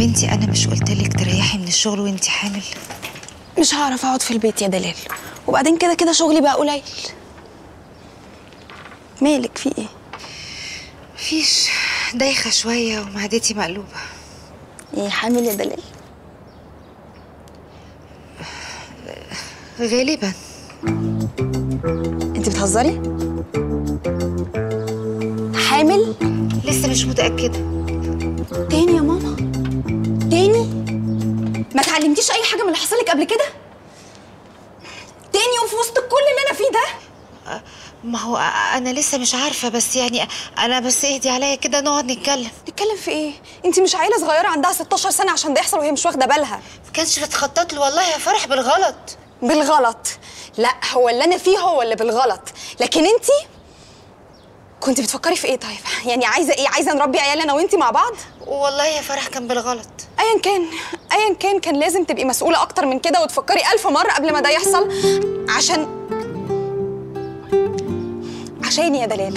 بنتي انا مش قلت لك تريحي من الشغل وانت حامل مش هعرف اقعد في البيت يا دلال وبعدين كده كده شغلي بقى قليل مالك في ايه مفيش دايخه شويه ومعدتي مقلوبه ايه حامل يا دلال غالبا انت بتهزري حامل لسه مش متاكده تاني يا ماما تاني ما اتعلمتيش اي حاجه من اللي حصل لك قبل كده تاني وفي وسط كل اللي انا فيه ده ما هو انا لسه مش عارفه بس يعني انا بس اهدي عليا كده نقعد نتكلم نتكلم في ايه انت مش عيله صغيره عندها 16 سنه عشان ده يحصل وهي مش واخده بالها ما كانش بتخطط له والله يا فرح بالغلط بالغلط لا هو اللي انا فيه هو اللي بالغلط لكن انت كنت بتفكري في ايه طيب يعني عايزه ايه عايزه نربي عيال انا وانت مع بعض والله يا فرح كان بالغلط ايا كان ايا كان كان لازم تبقي مسؤوله اكتر من كده وتفكري الف مره قبل ما ده يحصل عشان عشان يا دلال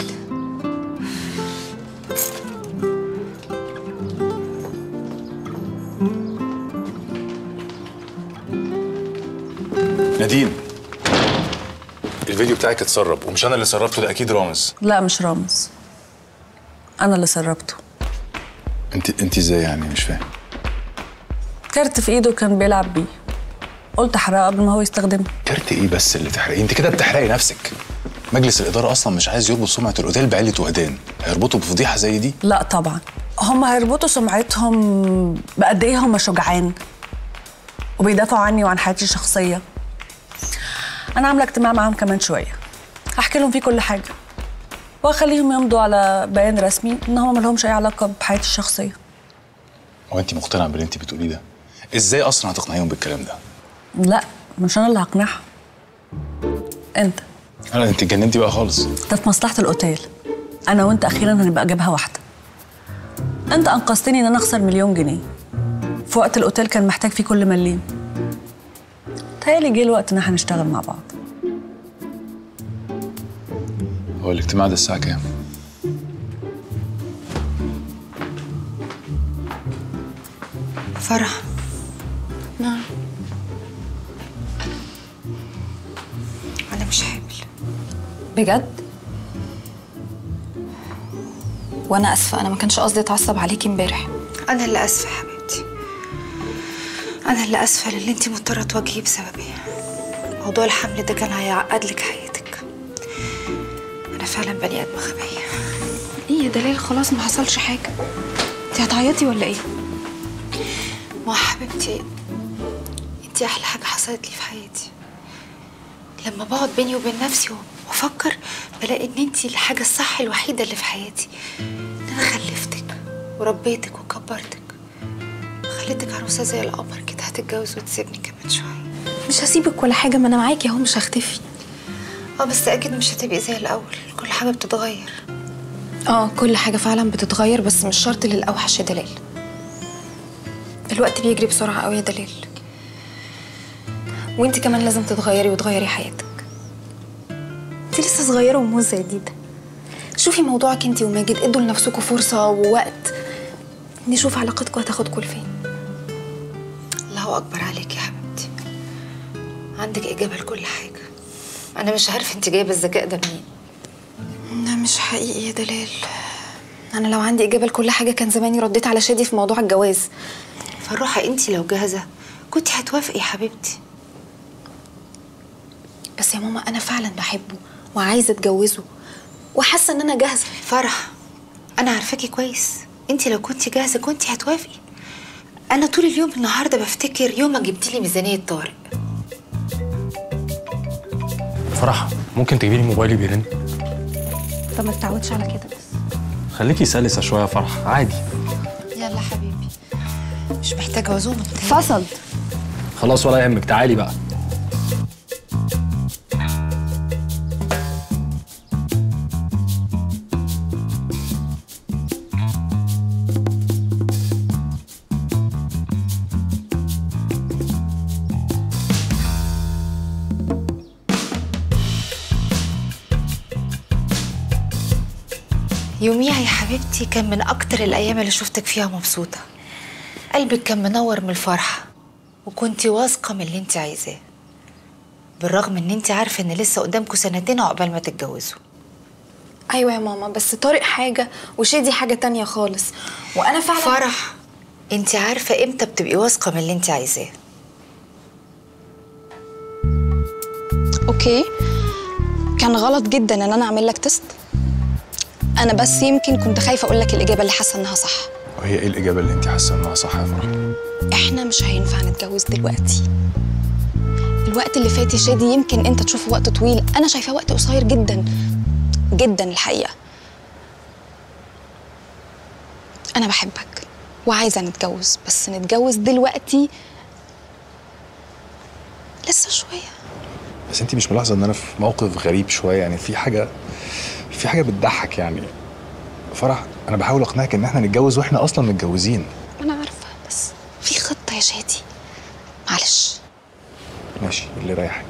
نادين الفيديو بتاعك اتسرب ومش انا اللي سربته ده اكيد رامز لا مش رامز انا اللي سربته انت انت ازاي يعني مش فاهم كارت في ايده كان بيلعب بيه قلت احرقه قبل ما هو يستخدمه كارت ايه بس اللي تحرقيه انت كده بتحرقي نفسك مجلس الاداره اصلا مش عايز يربط سمعه الاوتيل بعيله وهدان هيربطوا بفضيحه زي دي لا طبعا هم هيربطوا سمعتهم بقد ايه هم شجعان وبيدافعوا عني وعن حياتي الشخصيه انا عامله اجتماع معاهم كمان شويه هحكي لهم فيه كل حاجه واخليهم يمضوا على بيان رسمي ان هم ملهمش اي علاقه بحياتي الشخصيه هو انت مقتنعه باللي انت بتقوليه ده ازاي اصلا هتقنعيهم بالكلام ده لا مش انا اللي هقنعهم انت انا انت اتجننتي بقى خالص ده في مصلحه الاوتيل انا وانت اخيرا هنبقى جبهه واحده انت انقذتني ان انا اخسر مليون جنيه في وقت الاوتيل كان محتاج فيه كل مليم تهيألي جه الوقت ان احنا نشتغل مع بعض هو الاجتماع ده الساعه كام فرح نعم انا مش حامل بجد وانا اسفه انا ما كانش قصدي اتعصب عليكي امبارح انا اللي اسفه يا حبيبتي انا اللي اسفه للي انت مضطره تواجهيه بسببي موضوع الحمل ده كان هيعقد لك حياتك انا فعلا بني ادمه غبيه ايه يا دلال خلاص ما حصلش حاجه انت هتعيطي ولا ايه ما هو حبيبتي انت احلى حاجه حصلت لي في حياتي لما بقعد بيني وبين نفسي وافكر بلاقي ان انت الحاجه الصح الوحيده اللي في حياتي ان انا خلفتك وربيتك وكبرتك خليتك عروسه زي القمر كده هتتجوز وتسيبني كمان شويه مش هسيبك ولا حاجه ما انا معاكي اهو مش هختفي اه بس اكيد مش هتبقي زي الاول كل حاجه بتتغير اه كل حاجه فعلا بتتغير بس مش شرط للاوحش يا دلال الوقت بيجري بسرعه قوي يا دلال وانت كمان لازم تتغيري وتغيري حياتك انت لسه صغيره وموزه جديده شوفي موضوعك انت وماجد ادوا لنفسكم فرصه ووقت نشوف علاقتكم هتاخدكم لفين الله اكبر عليك يا حبيبتي عندك اجابه لكل حاجه انا مش عارفه انت جايبه الذكاء ده منين ده مش حقيقي يا دلال انا لو عندي اجابه لكل حاجه كان زماني رديت على شادي في موضوع الجواز فروحه انت لو جاهزه كنت هتوافقي يا حبيبتي بس يا ماما انا فعلا بحبه وعايزه اتجوزه وحاسه ان انا جاهزه فرح انا عارفاكي كويس انت لو كنت جاهزه كنت هتوافقي انا طول اليوم النهارده بفتكر يوم ما جبتي لي ميزانيه طارق فرح ممكن تجيبي لي موبايلي بيرن طب ما تتعودش على كده بس خليكي سلسه شويه يا فرح عادي يلا حبيبي مش محتاجه عزومه فصل خلاص ولا يهمك تعالي بقى يوميها يا حبيبتي كان من اكتر الايام اللي شفتك فيها مبسوطه قلبك كان منور من الفرحة وكنتي واثقة من اللي انت عايزاه بالرغم ان انت عارفة ان لسه قدامكم سنتين عقبال ما تتجوزوا ايوه يا ماما بس طارق حاجه وشادي حاجه تانية خالص وانا فعلا فرح انت عارفة امتى بتبقي واثقة من اللي انت عايزاه اوكي كان غلط جدا ان انا اعمل لك تيست انا بس يمكن كنت خايفه اقول لك الاجابه اللي حاسه انها صح وهي ايه الاجابه اللي انت حاسه انها صح يا فرح احنا مش هينفع نتجوز دلوقتي الوقت اللي فات يا شادي يمكن انت تشوفه وقت طويل انا شايفاه وقت قصير جدا جدا الحقيقه انا بحبك وعايزه نتجوز بس نتجوز دلوقتي لسه شويه بس انت مش ملاحظه ان انا في موقف غريب شويه يعني في حاجه في حاجه بتضحك يعني فرح انا بحاول اقنعك ان احنا نتجوز واحنا اصلا متجوزين انا عارفه بس في خطه يا شادي معلش ماشي اللي يريحك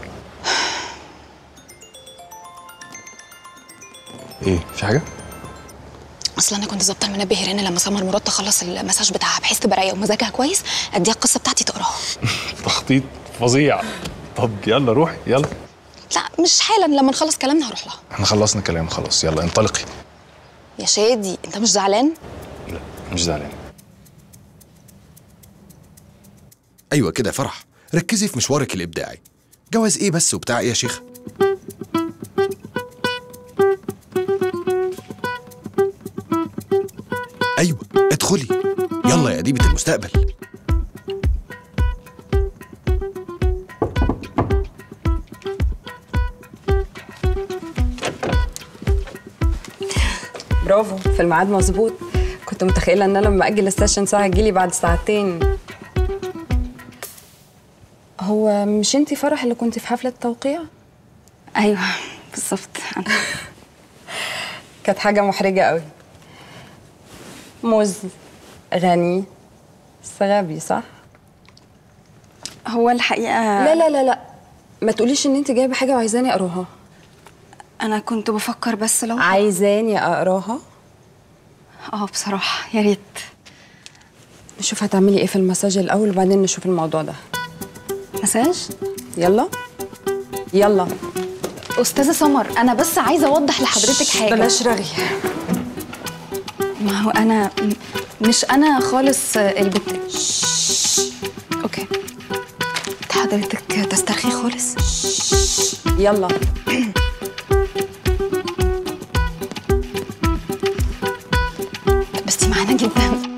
ايه في حاجه اصل انا كنت ظابطه المنبه هنا لما سمر مراد تخلص المساج بتاعها بحيث تبقى رايقه ومزاجها كويس اديها القصه بتاعتي تقراها تخطيط فظيع طب يلا روحي يلا لا مش حالا لما نخلص كلامنا هروح لها احنا خلصنا كلام خلاص يلا انطلقي يا شادي انت مش زعلان لا مش زعلان ايوه كده يا فرح ركزي في مشوارك الابداعي جواز ايه بس وبتاع ايه يا شيخ ايوه ادخلي يلا يا اديبه المستقبل برافو في الميعاد مظبوط كنت متخيلة ان انا لما اجل السيشن ساعة هتجيلي بعد ساعتين هو مش انتي فرح اللي كنتي في حفلة توقيع؟ ايوه بالظبط كانت حاجة محرجة قوي موز غني بس غبي صح؟ هو الحقيقه لا لا لا لا ما تقوليش ان انتي جايبة حاجة وعايزاني اقراها انا كنت بفكر بس لو عايزاني اقراها اه بصراحه يا ريت نشوف هتعملي ايه في المساج الاول وبعدين نشوف الموضوع ده مساج يلا يلا استاذه سمر انا بس عايزه اوضح لحضرتك حاجه بلاش رغي ما هو انا م- مش انا خالص البت اوكي حضرتك تسترخي خالص يلا بس دي معانا جدا